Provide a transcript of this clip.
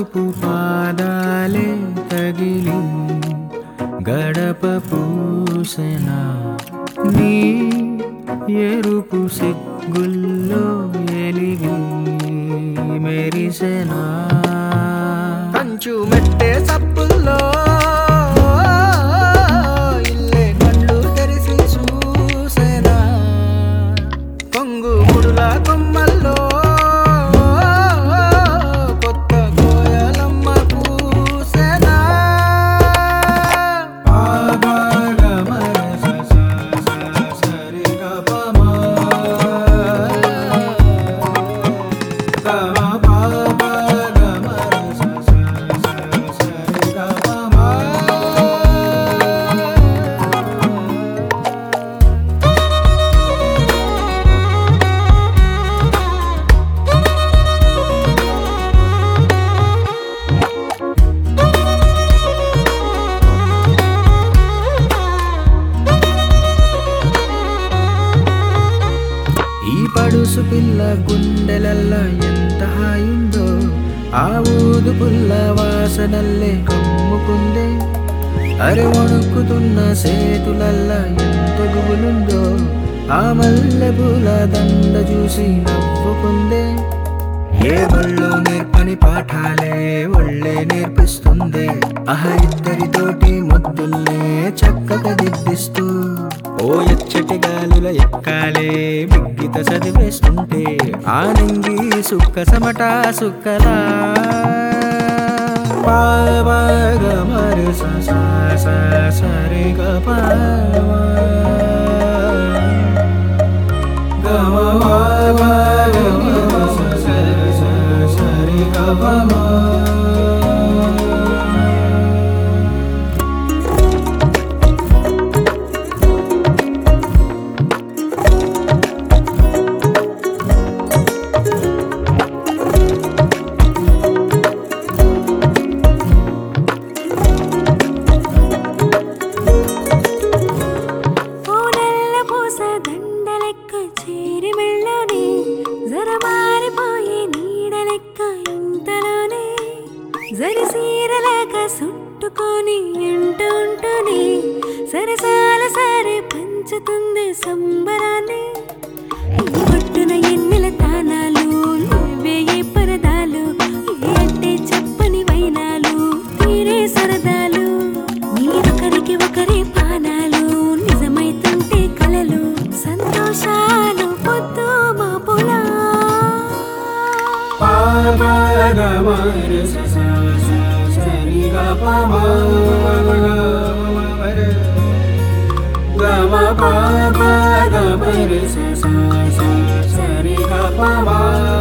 పసుపు పాదాలే తగిలి గడప పూసెన నీ ఎరుపు సిగ్గుల్లో ఎలిగి మెరిసెనా కంచు మెట్టే సప్పుల్లో ఇల్లే కళ్ళు తెరిసి చూసేనా కొంగు ముడుల కొమ్మల్లో కొత్త కోయలమ్మ కూసెనా ఈ పడుసు పిల్ల గుండెలల్ల ఎంత హాయిందో ఆ ఊదు పుల్ల వాసనల్లే కమ్ముకుందే అరే వణుకుతున్న సేతులల్ల ఎంత గుబులుందో ఆ మల్లె పూల దండ చూసి నవ్వుకుందే ఏ బళ్ళో నేర్పని పాఠాలే ఒళ్ళే నేర్పిస్తుంది అహ ఇద్దరితోటి ముద్దుల్నే చక్కగా దిద్దిస్తూ ఓ ఎచ్చటి గాలుల ఎక్కాలే బిగ్గిత చదివేస్తుంటే ఆనంగి సుక్క సమట సుక్కలా పావగ మరి స స స సరి గ పావ పూనల్ల పూస దండలెక్క చేరి మెళ్ళని జరమారిపోయి నీడలెక్క ఇంతలోనే జరిసీరలాగా సుట్టుకొని ఇంటూ ఉంటూనే సరసాల సారే పంచుతుంది సంబరాన్ని ఈ పట్టున ఎన్నెల తానాలు నువ్వే ఏ పరదాలు ఏ అంటే చెప్పని వైనాలు తీరే సరదాలు మీరొకరికి ఒకరే పానాలు నిజమైతుంటే కలలు సంతోషాలు పొద్దు మా పొలా సరి గ